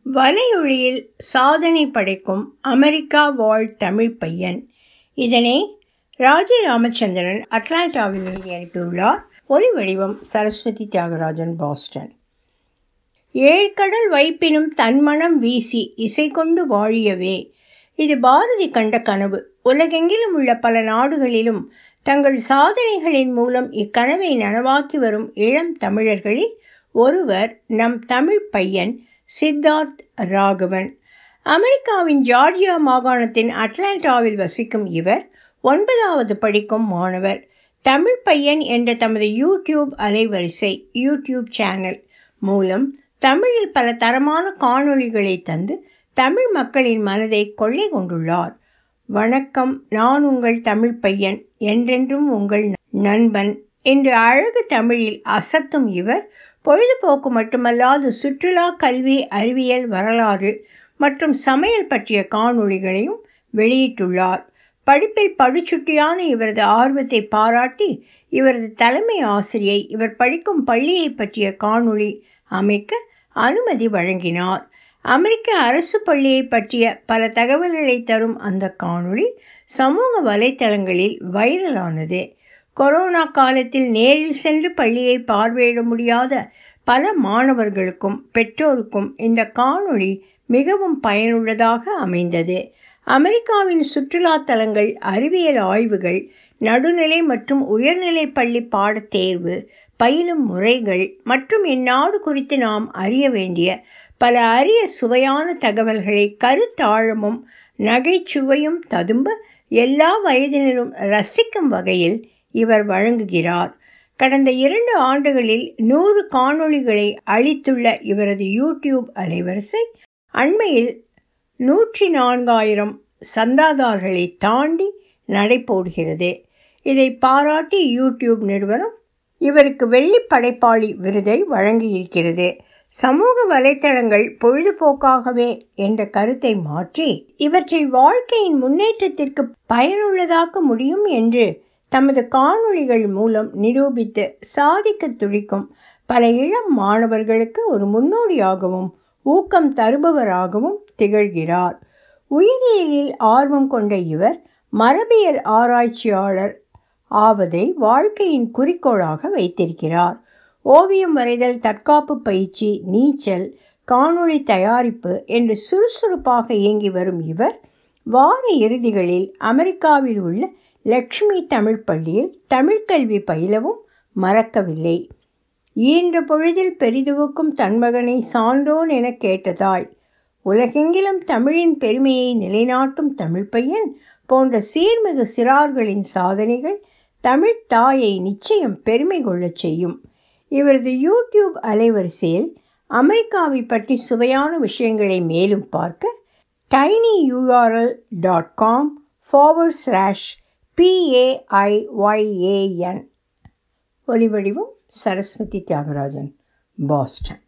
வலையொலியில் சாதனை படைக்கும் அமெரிக்கா வாழ் தமிழ் பையன் இதனை ராஜி ராமச்சந்திரன் அட்லாண்டாவிலிருந்து அனுப்பியுள்ளார் ஒலி வடிவம் சரஸ்வதி தியாகராஜன் பாஸ்டன் ஏழ்கடல் வைப்பினும் தன்மனம் வீசி இசை கொண்டு வாழியவே இது பாரதி கண்ட கனவு உலகெங்கிலும் உள்ள பல நாடுகளிலும் தங்கள் சாதனைகளின் மூலம் இக்கனவை நனவாக்கி வரும் இளம் தமிழர்களில் ஒருவர் நம் தமிழ் பையன் சித்தார்த் ராகவன் அமெரிக்காவின் ஜார்ஜியா மாகாணத்தின் அட்லாண்டாவில் வசிக்கும் இவர் ஒன்பதாவது படிக்கும் மாணவர் தமிழ் பையன் என்ற தமது யூடியூப் அலைவரிசை யூடியூப் சேனல் மூலம் தமிழில் பல தரமான காணொளிகளை தந்து தமிழ் மக்களின் மனதை கொள்ளை கொண்டுள்ளார் வணக்கம் நான் உங்கள் தமிழ் பையன் என்றென்றும் உங்கள் நண்பன் என்று அழகு தமிழில் அசத்தும் இவர் பொழுதுபோக்கு மட்டுமல்லாது சுற்றுலா கல்வி அறிவியல் வரலாறு மற்றும் சமையல் பற்றிய காணொளிகளையும் வெளியிட்டுள்ளார் படிப்பில் படுச்சுட்டியான இவரது ஆர்வத்தை பாராட்டி இவரது தலைமை ஆசிரியை இவர் படிக்கும் பள்ளியை பற்றிய காணொளி அமைக்க அனுமதி வழங்கினார் அமெரிக்க அரசு பள்ளியை பற்றிய பல தகவல்களை தரும் அந்த காணொளி சமூக வலைத்தளங்களில் வைரலானது கொரோனா காலத்தில் நேரில் சென்று பள்ளியை பார்வையிட முடியாத பல மாணவர்களுக்கும் பெற்றோருக்கும் இந்த காணொளி மிகவும் பயனுள்ளதாக அமைந்தது அமெரிக்காவின் சுற்றுலா தலங்கள் அறிவியல் ஆய்வுகள் நடுநிலை மற்றும் உயர்நிலை பள்ளி பாடத் தேர்வு பயிலும் முறைகள் மற்றும் இந்நாடு குறித்து நாம் அறிய வேண்டிய பல அரிய சுவையான தகவல்களை கருத்தாழமும் நகைச்சுவையும் ததும்ப எல்லா வயதினரும் ரசிக்கும் வகையில் இவர் வழங்குகிறார் கடந்த இரண்டு ஆண்டுகளில் நூறு காணொளிகளை அளித்துள்ள இவரது யூடியூப் அலைவரிசை அண்மையில் நூற்றி நான்காயிரம் சந்தாதாரர்களை தாண்டி நடைபோடுகிறது இதை பாராட்டி யூடியூப் நிறுவனம் இவருக்கு வெள்ளி படைப்பாளி விருதை வழங்கியிருக்கிறது சமூக வலைத்தளங்கள் பொழுதுபோக்காகவே என்ற கருத்தை மாற்றி இவற்றை வாழ்க்கையின் முன்னேற்றத்திற்கு பயனுள்ளதாக்க முடியும் என்று தமது காணொளிகள் மூலம் நிரூபித்து சாதிக்க துடிக்கும் பல இளம் மாணவர்களுக்கு ஒரு முன்னோடியாகவும் ஊக்கம் தருபவராகவும் திகழ்கிறார் உயிரியலில் ஆர்வம் கொண்ட இவர் மரபியல் ஆராய்ச்சியாளர் ஆவதை வாழ்க்கையின் குறிக்கோளாக வைத்திருக்கிறார் ஓவியம் வரைதல் தற்காப்பு பயிற்சி நீச்சல் காணொளி தயாரிப்பு என்று சுறுசுறுப்பாக இயங்கி வரும் இவர் வார இறுதிகளில் அமெரிக்காவில் உள்ள லக்ஷ்மி தமிழ் பள்ளியில் தமிழ்கல்வி பயிலவும் மறக்கவில்லை ஈன்ற பொழுதில் பெரிதுவுக்கும் தன்மகனை சான்றோன் என கேட்டதாய் உலகெங்கிலும் தமிழின் பெருமையை நிலைநாட்டும் தமிழ் பையன் போன்ற சீர்மிகு சிறார்களின் சாதனைகள் தமிழ் தாயை நிச்சயம் பெருமை கொள்ளச் செய்யும் இவரது யூடியூப் அலைவரிசையில் அமெரிக்காவை பற்றி சுவையான விஷயங்களை மேலும் பார்க்க tiny URL dot com forward slash பிஏஐஒய்ஏஎன் ஒலிவடிவம் சரஸ்வதி தியாகராஜன் பாஸ்டன்